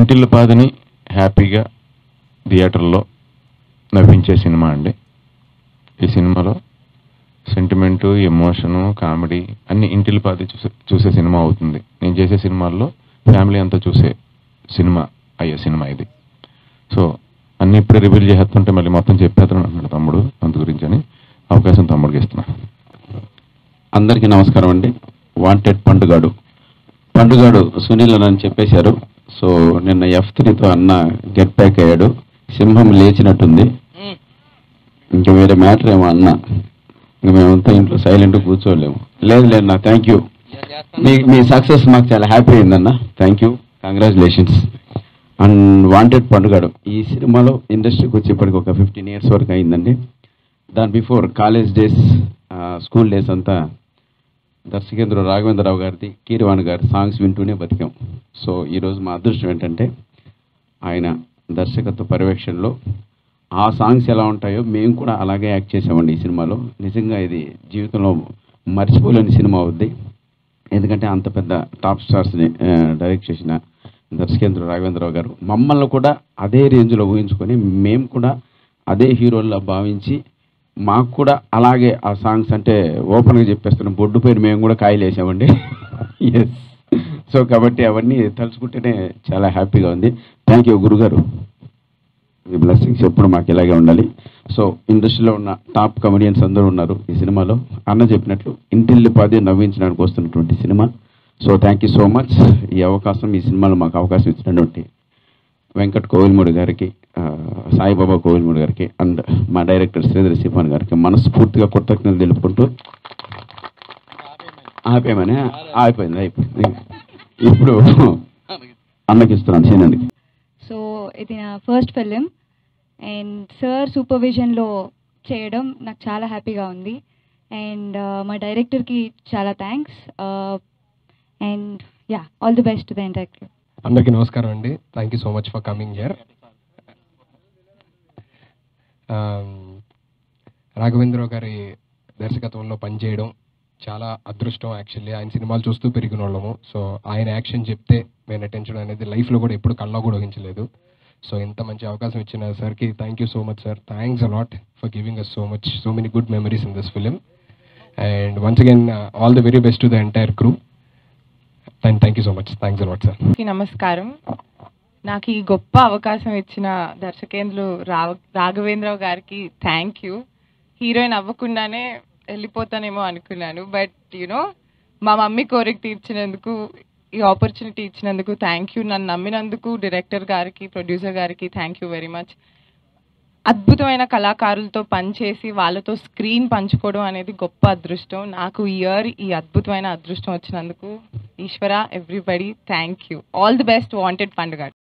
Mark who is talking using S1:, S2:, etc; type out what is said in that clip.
S1: ఇంటిల్లిపాదిని హ్యాపీగా థియేటర్లో నవ్వించే సినిమా అండి ఈ సినిమాలో సెంటిమెంటు ఎమోషను కామెడీ అన్ని ఇంటిల్లిపాది చూసే చూసే సినిమా అవుతుంది నేను చేసే సినిమాల్లో ఫ్యామిలీ అంతా చూసే సినిమా అయ్యే సినిమా ఇది సో అన్ని ఇప్పుడే రివీల్ చేస్తుంటే మళ్ళీ మొత్తం చెప్పేస్తాను అంటున్నాడు తమ్ముడు అందు గురించి అని అవకాశం తమ్ముడికి ఇస్తున్నా
S2: అందరికీ నమస్కారం అండి వాంటెడ్ పండుగాడు పండుగాడు సునీల్ అని చెప్పేశారు సో నిన్న ఎఫ్ త్రీతో అన్న గెట్ బ్యాక్ అయ్యాడు సింహం లేచినట్టుంది ఇంక వేరే మ్యాటర్ ఏమో అన్న ఇంక మేమంతా ఇంట్లో సైలెంట్ కూర్చోలేము లేదు లేదు నా థ్యాంక్ యూ మీ మీ సక్సెస్ మాకు చాలా హ్యాపీ అయిందన్న thank you congratulations and wanted Pandugadu ఈ సినిమాలో ఇండస్ట్రీకి వచ్చేప్పటికి ఒక ఫిఫ్టీన్ ఇయర్స్ వరకు అయిందండి దాని before college days school days అంతా దర్శకేంద్ర రాఘవేంద్రరావు గారిది కీరవాణి గారి సాంగ్స్ వింటూనే బతికాం సో ఈరోజు మా అదృష్టం ఏంటంటే ఆయన దర్శకత్వ పర్యవేక్షణలో ఆ సాంగ్స్ ఎలా ఉంటాయో మేము కూడా అలాగే యాక్ట్ చేసామండి ఈ సినిమాలో నిజంగా ఇది జీవితంలో మర్చిపోలేని సినిమా అవుద్ది ఎందుకంటే అంత పెద్ద టాప్ స్టార్స్ని డైరెక్ట్ చేసిన దర్శకేంద్ర రాఘవేంద్రరావు గారు మమ్మల్ని కూడా అదే రేంజ్లో ఊహించుకొని మేము కూడా అదే హీరోల్లా భావించి మాకు కూడా అలాగే ఆ సాంగ్స్ అంటే ఓపెన్గా చెప్పేస్తున్నాం బొడ్డు పైన మేము కూడా కాయలు వేసామండి ఎస్ సో కాబట్టి అవన్నీ తలుచుకుంటేనే చాలా హ్యాపీగా ఉంది థ్యాంక్ యూ గురుగారు మీ బ్లెస్సింగ్స్ ఎప్పుడు మాకు ఇలాగే ఉండాలి సో ఇండస్ట్రీలో ఉన్న టాప్ కమెడియన్స్ అందరూ ఉన్నారు ఈ సినిమాలో అన్న చెప్పినట్లు ఇంటిల్లిపాది నవ్వించడానికి వస్తున్నటువంటి సినిమా so thank you so much ఈ అవకాశం ఈ సినిమాలో మాకు అవకాశం ఇచ్చినటువంటి వెంకట్ కోవిల్మూడి గారికి ఆ, సాయిబాబా కోవిల్మూడి గారికి అండ్ మా డైరెక్టర్ శ్రీధర్ సిఫాన్ గారికి మనస్ఫూర్తిగా కృతజ్ఞతలు తెలుపుకుంటూ ఆపేమని ఆగిపోయింది అయిపోయింది ఇప్పుడు అన్నకి ఇస్తున్నాను సీనండికి
S3: సో ఇది నా ఫస్ట్ ఫిలిం అండ్ సార్ సూపర్విజన్లో చేయడం నాకు చాలా హ్యాపీగా ఉంది అండ్ మా డైరెక్టర్కి చాలా thanks and yeah all the best the director
S4: అందరికీ నమస్కారం అండి thank you so much for coming here Raghavendra Rao గారి దర్శకత్వంలో పనిచేయడం చాలా అదృష్టం యాక్చువల్లీ ఆయన సినిమాలు చూస్తూ పెరిగిన వాళ్ళము సో ఆయన యాక్షన్ చెప్తే మేము నటించడం అనేది లైఫ్లో కూడా ఎప్పుడు కళ్ళలో కూడా ఊహించలేదు సో ఇంత మంచి అవకాశం ఇచ్చిన సార్కి thank you so much sir thanks a lot for giving us so much so many good memories in this film and once again all the very best to the entire crew and thank you so much thanks a lot sir
S5: అందరికీ నమస్కారం నాకు ఈ గొప్ప అవకాశం ఇచ్చిన దర్శకేంద్రులు రావ రాఘవేంద్రరావు గారికి thank you heroine అవ్వకుండానే వెళ్ళిపోతానేమో అనుకున్నాను బట్ యునో మా మమ్మీ కోరిక తీర్చినందుకు ఈ ఆపర్చునిటీ ఇచ్చినందుకు థ్యాంక్ యూ నన్ను నమ్మినందుకు డైరెక్టర్ గారికి ప్రొడ్యూసర్ గారికి థ్యాంక్ యూ వెరీ మచ్ అద్భుతమైన కళాకారులతో పనిచేసి వాళ్ళతో స్క్రీన్ పంచుకోవడం అనేది గొప్ప అదృష్టం నాకు ఈ ఇయర్ ఈ అద్భుతమైన అదృష్టం వచ్చినందుకు Eshwara everybody thank you all the best wanted పండుగ